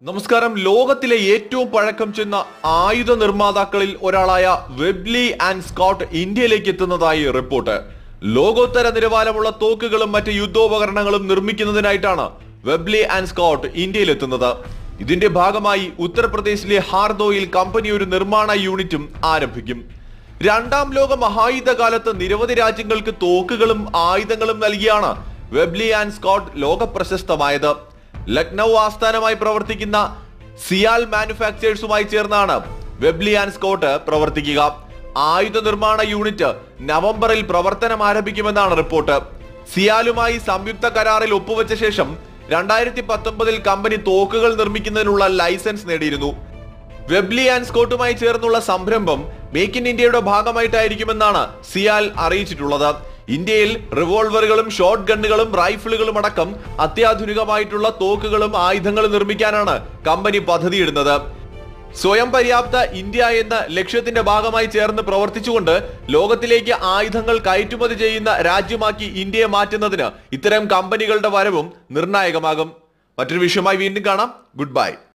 നമസ്കാരം ലോകത്തിലെ ഏറ്റവും പഴക്കം ചെന്ന ആയുധ നിർമ്മാതാക്കളിൽ ഒരാളായ വെബ്ലി ആൻഡ് സ്കോട്ട് ഇന്ത്യയിലേക്ക് എത്തുന്നതായി റിപ്പോർട്ട് ലോകോത്തര നിലവാരമുള്ള തോക്കുകളും മറ്റ് യുദ്ധോപകരണങ്ങളും നിർമ്മിക്കുന്നതിനായിട്ടാണ് വെബ്ലി ആൻഡ് സ്കോട്ട് ഇന്ത്യയിൽ എത്തുന്നത് ഇതിന്റെ ഭാഗമായി ഉത്തർപ്രദേശിലെ ഹാർദോയിൽ കമ്പനി ഒരു നിർമ്മാണ യൂണിറ്റും ആരംഭിക്കും രണ്ടാം ലോക മഹായുദ്ധ കാലത്ത് നിരവധി രാജ്യങ്ങൾക്ക് തോക്കുകളും ആയുധങ്ങളും നൽകിയാണ് വെബ്ലി ആൻഡ് സ്കോട്ട് ലോക പ്രശസ്തമായത് ലക്നൗ ആസ്ഥാനമായി പ്രവർത്തിക്കുന്ന സിയാൽ മാനുഫാക്ചേഴ്സുമായി ചേർന്നാണ് വെബ്ലി ആൻഡ് സ്കോട്ട് പ്രവർത്തിക്കുക ആയുധ നിർമ്മാണ യൂണിറ്റ് നവംബറിൽ പ്രവർത്തനം ആരംഭിക്കുമെന്നാണ് റിപ്പോർട്ട് സിയാലുമായി സംയുക്ത കരാറിൽ ഒപ്പുവെച്ച ശേഷം രണ്ടായിരത്തി പത്തൊമ്പതിൽ കമ്പനി തോക്കുകൾ നിർമ്മിക്കുന്നതിനുള്ള ലൈസൻസ് നേടിയിരുന്നു വെബ്ലി ആൻഡ് സ്കോട്ടുമായി ചേർന്നുള്ള സംരംഭം മേക്ക് ഇൻ ഇന്ത്യയുടെ ഭാഗമായിട്ടായിരിക്കുമെന്നാണ് സിയാൽ അറിയിച്ചിട്ടുള്ളത് ഇന്ത്യയിൽ റിവോൾവറുകളും ഷോട്ട് ഗണ്ണുകളും റൈഫിളുകളും അടക്കം അത്യാധുനികമായിട്ടുള്ള തോക്കുകളും ആയുധങ്ങളും നിർമ്മിക്കാനാണ് കമ്പനി പദ്ധതിയിടുന്നത് സ്വയം പര്യാപ്ത ഇന്ത്യ എന്ന ലക്ഷ്യത്തിന്റെ ഭാഗമായി ചേർന്ന് പ്രവർത്തിച്ചുകൊണ്ട് ലോകത്തിലേക്ക് ആയുധങ്ങൾ കയറ്റുമതി ചെയ്യുന്ന രാജ്യമാക്കി ഇന്ത്യയെ മാറ്റുന്നതിന് ഇത്തരം കമ്പനികളുടെ വരവും നിർണായകമാകും മറ്റൊരു വിഷയമായി വീണ്ടും കാണാം ഗുഡ് ബൈ